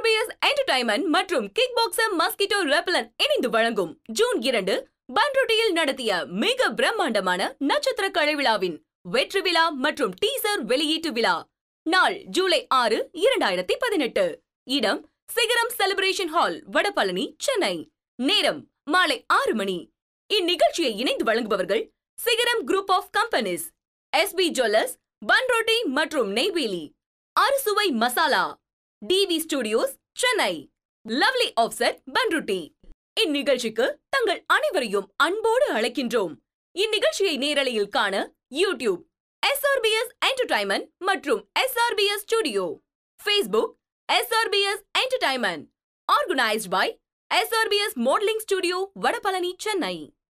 SRBS entertainment மற்றும் kick boxer mosquito repellent இணைந்து வழங்கும் ஜூன் இரண்டு பன்ருட்டியில் நடத்திய மிக பிரம்மாண்டமான நட்சத்திர கலை விழாவின் வெற்றி விழா மற்றும் டீசர் வெளியீட்டு விழா நாள் ஜூலை ஆறு இரண்டாயிரத்தி பதினெட்டு இடம் சிகரம் செலிப்ரேஷன் ஹால் வடபழனி சென்னை நேரம் மாலை ஆறு மணி இந்நிகழ்ச்சியை இணைந்து வழங்குபவர்கள் Sigaram group of companies SP jewellers Panruti மற்றும் நெய்வேலி அறுசுவை Masala TV studios Chennai lovely offset Panruti இந்நிகழ்ச்சிக்கு தங்கள் அனைவரையும் அன்போடு அழைக்கின்றோம் இந்நிகழ்ச்சியை நேரலையில் காண யூடியூப் எஸ்ஆர்பிஎஸ் என்டர்டைன்மெண்ட் மற்றும் SRPS studio Facebook SRPS entertainment organised by SRPS modelling studio Vadapalani Chennai